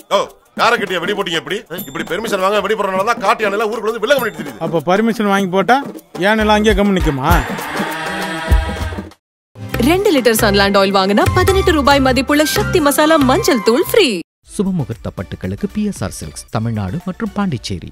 ஓ யாரை கட்டிய வெடி போட்டீங்க இப்படி இப்படி பெர்மிஷன் வாங்க வெடி போறனால தான் காட்டு யானைலாம் ஊருக்குள்ள வந்து விலக பண்ணிட்டு தெரியுது அப்போ பர்மிஷன் வாங்கி போட்டா ஏன் எல்லாம் அங்கேயே கம்மி நிற்குமா ரெண்டு லிட்டர் சன்லாண்ட் ஆயில் வாங்கினா பதினெட்டு ரூபாய் மதிப்புள்ள சக்தி மசாலா மஞ்சள் தூள் ஃப்ரீ சுபமுகூர்த்த பட்டுகளுக்கு பிஎஸ்ஆர் சில்க்ஸ் தமிழ்நாடு மற்றும் பாண்டிச்சேரி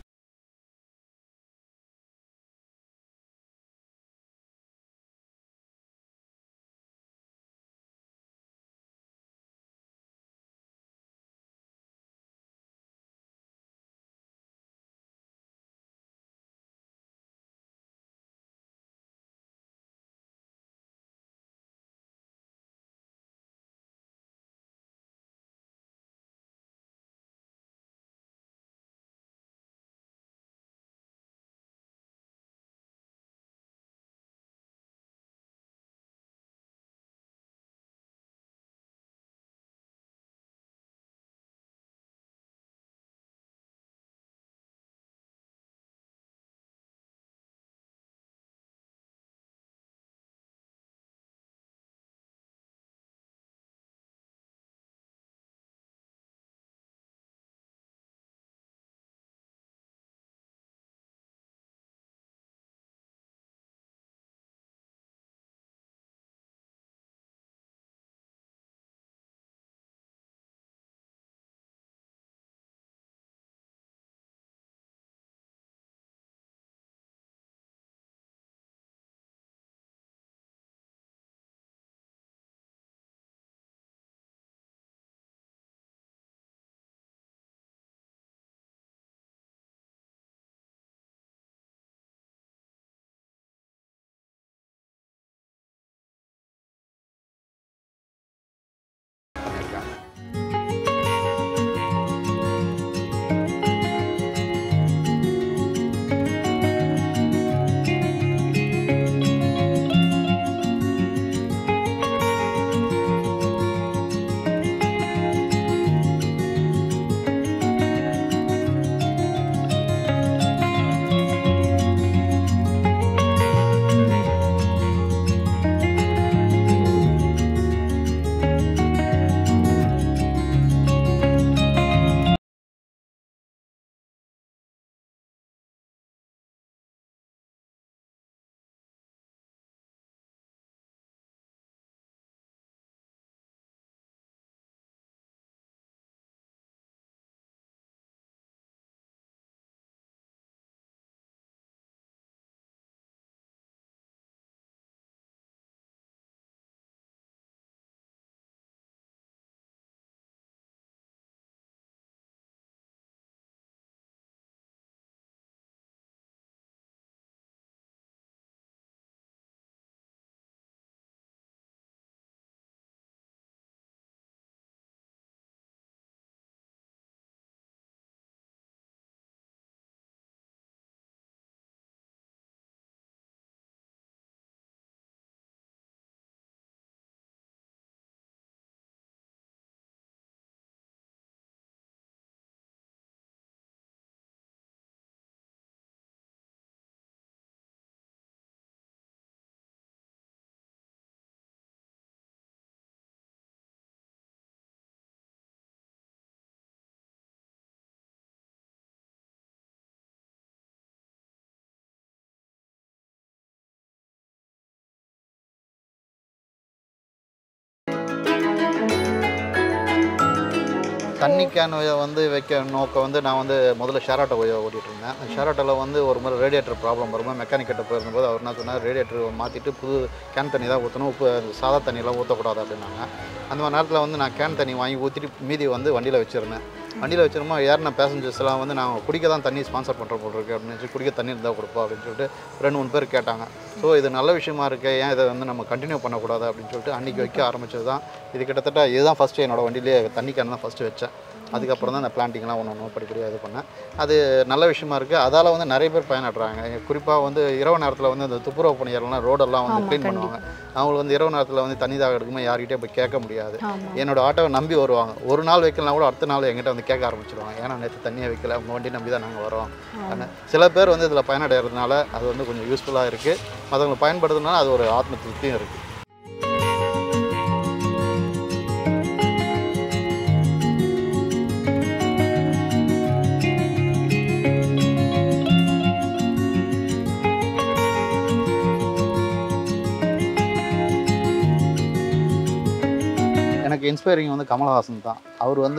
தண்ணி கேன் வந்து வைக்க நோக்கம் வந்து நான் வந்து முதல்ல ஷேர் ஆட்டோ ஓட்டிகிட்டு இருந்தேன் ஷேர் ஆட்டோவில் வந்து ஒரு முறை ரேடியேட்டர் ப்ராப்ளம் வரும்போது மெக்கானிக் கிட்ட போயிருந்தபோது அவர் என்ன சொன்னார் ரேடியேட்டர் மாற்றிட்டு புது கேன் தண்ணி தான் ஊற்றணும் உப்பு சாதா தண்ணியெல்லாம் ஊற்றக்கூடாது அப்படின்னாங்க அந்த மாதிரி நேரத்தில் வந்து நான் கேன் தண்ணி வாங்கி ஊற்றிட்டு மீதி வந்து வண்டியில் வச்சுருந்தேன் வண்டியில் வச்சிருமோ ஏறின பேசஞ்சர்ஸ் எல்லாம் வந்து நான் குடிக்க தான் தண்ணி ஸ்பான்சர் பண்ணுற போல் இருக்கு அப்படின்னு சொல்லி குடிக்க தண்ணி இருந்தால் கொடுப்போம் அப்படின்னு சொல்லிட்டு ரெண்டு மூணு பேர் கேட்டாங்க ஸோ இது நல்ல விஷயமா இருக்கு ஏன் இதை வந்து நம்ம கண்டினியூ பண்ணக்கூடாது அப்படின்னு சொல்லிட்டு அன்றைக்கி வைக்க ஆரம்பிச்சது தான் இது கிட்டத்தட்ட இதுதான் ஃபஸ்ட்டு என்னோட வண்டியிலே தண்ணி கேன் தான் ஃபஸ்ட்டு வச்சேன் அதுக்கப்புறம் தான் இந்த பிளான்டிங்லாம் ஒன்று ஒன்று படிப்படியாக இது பண்ணேன் அது நல்ல விஷயமா இருக்குது அதால் வந்து நிறைய பேர் பயனடுறாங்க குறிப்பாக வந்து இரவு நேரத்தில் வந்து இந்த துப்புரவு பணியாளர்லாம் ரோடெல்லாம் வந்து ஆமா, க்ளீன் பண்ணுவாங்க அவங்களுக்கு வந்து இரவு நேரத்தில் வந்து தண்ணி தாக எடுக்கும்போது யார்கிட்டயும் போய் கேட்க முடியாது என்னோட ஆட்டோவை நம்பி வருவாங்க ஒரு நாள் வைக்கலாம் கூட அடுத்த நாள் எங்கிட்ட வந்து கேட்க ஆரம்பிச்சிருவாங்க ஏன்னா நேற்று தண்ணியை வைக்கல உங்கள் வண்டி நம்பி தான் நாங்கள் வரோம் ஆனா, சில பேர் வந்து இதில் பயனடைகிறதுனால அது வந்து கொஞ்சம் யூஸ்ஃபுல்லாக இருக்குது மற்றவங்களை பயன்படுத்துறதுனால அது ஒரு ஆத்ம திருப்தியும் இருக்குது எனக்கு இன்ஸ்பைரிங் வந்து கமலஹாசன் தான் அவர் வந்து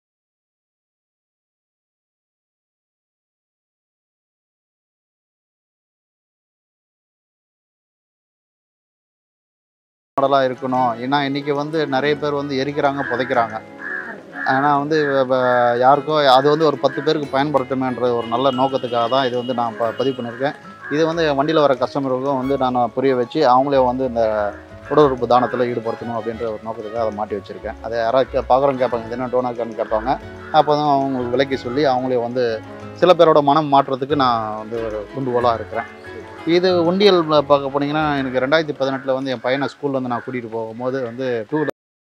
மாடலாக இருக்கணும் ஏன்னா இன்றைக்கி வந்து நிறைய பேர் வந்து எரிக்கிறாங்க புதைக்கிறாங்க ஆனால் வந்து வ- யாருக்கோ அது வந்து ஒரு பத்து பேருக்கு பயன்படுத்துமேன்ற ஒரு நல்ல நோக்கத்துக்காக தான் இது வந்து நான் ப பதிவு பண்ணியிருக்கேன் இது வந்து வண்டியில் வர கஸ்டமருக்கும் வந்து நான் புரிய வச்சு அவங்களே வந்து இந்த உடல் உறுப்பு தானத்தில் ஈடுபடுத்தணும் அப்படின்ற ஒரு நோக்கத்துக்காக அதை மாட்டி வச்சுருக்கேன் அதை யாராவது பார்க்குறவங்க கேட்பாங்க இது என்ன டோனாக்கான்னு கேட்பாங்க அப்போ தான் அவங்களுக்கு விலைக்கு சொல்லி அவங்களே வந்து சில பேரோட மனம் மாற்றுறதுக்கு நான் வந்து ஒரு குண்டுகோலாக இருக்கிறேன் இது உண்டியல் பார்க்க போனீங்கன்னா எனக்கு ரெண்டாயிரத்தி பதினெட்டில் வந்து என் பையனை ஸ்கூல்ல வந்து நான் கூட்டிகிட்டு போகும்போது வந்து டூ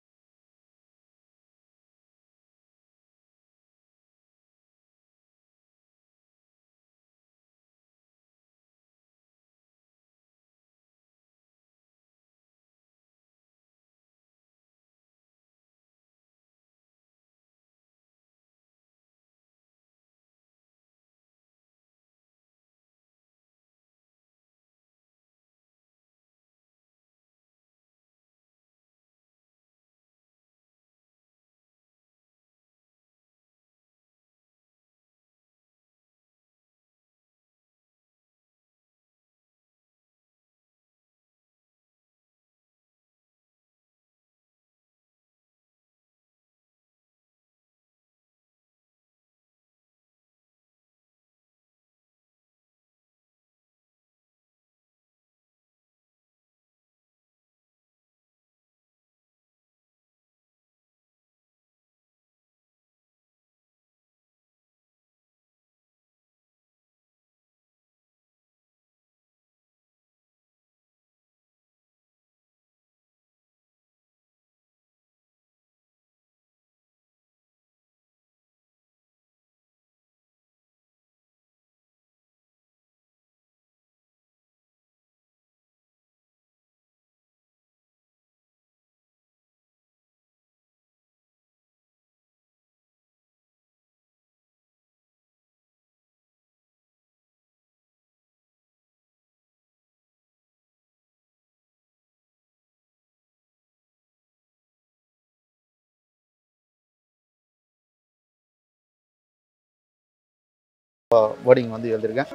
போர்டிங் வந்து எழுதியிருக்கேன்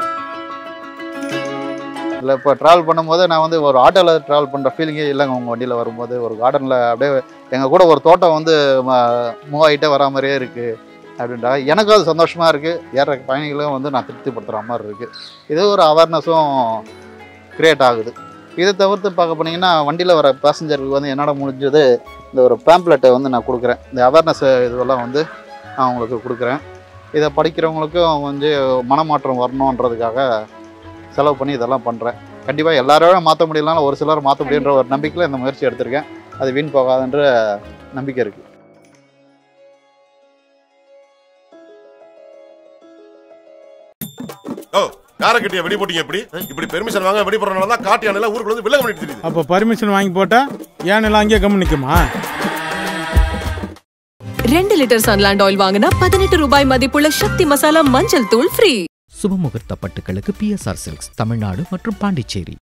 இல்லை இப்போ ட்ராவல் பண்ணும்போது நான் வந்து ஒரு ஆட்டோவில் ட்ராவல் பண்ணுற ஃபீலிங்கே இல்லைங்க உங்கள் வண்டியில் வரும்போது ஒரு கார்டனில் அப்படியே எங்கள் கூட ஒரு தோட்டம் வந்து மூவ் ஆகிட்டே வரா மாதிரியே இருக்குது அப்படின்றா எனக்கும் அது சந்தோஷமாக இருக்குது ஏற பயணிகளும் வந்து நான் திருப்திப்படுத்துகிற மாதிரி இருக்குது இது ஒரு அவேர்னஸும் க்ரியேட் ஆகுது இதை தவிர்த்து பார்க்க போனீங்கன்னா வண்டியில் வர பேசஞ்சருக்கு வந்து என்னோட முடிஞ்சது இந்த ஒரு பேம்ப்ளெட்டை வந்து நான் கொடுக்குறேன் இந்த அவேர்னஸ் இதுவெல்லாம் வந்து நான் உங்களுக்கு கொடுக்குறேன் இதை படிக்கிறவங்களுக்கும் வந்து மனமாற்றம் வரணுன்றதுக்காக செலவு பண்ணி இதெல்லாம் பண்ணுறேன் கண்டிப்பாக எல்லாரோடும் மாற்ற முடியலனாலும் ஒரு சிலர் மாற்ற முடியுன்ற ஒரு நம்பிக்கையில் இந்த முயற்சி எடுத்திருக்கேன் அது வீண் போகாதுன்ற நம்பிக்கை இருக்குது ஓ காரை கட்டிய வெடி போட்டீங்க எப்படி இப்படி பெர்மிஷன் வாங்க வெடி போடுறதுனால தான் காட்டு யானை ஊருக்குள்ள வந்து விலக பண்ணிட்டு தெரியுது அப்போ பர்மிஷன் வாங்கி போட்டா ஏனெல்லாம் அங்கேயே கம்மி நிற்குமா ரெண்டு லிட்டர் சன்லாண்ட் ஆயில் வாங்கினா பதினெட்டு ரூபாய் மதிப்புள்ள சக்தி மசாலா மஞ்சள் தூள் ஃப்ரீ சுபமுகூர்த்த பட்டுகளுக்கு பிஎஸ்ஆர் சில்க்ஸ் தமிழ்நாடு மற்றும் பாண்டிச்சேரி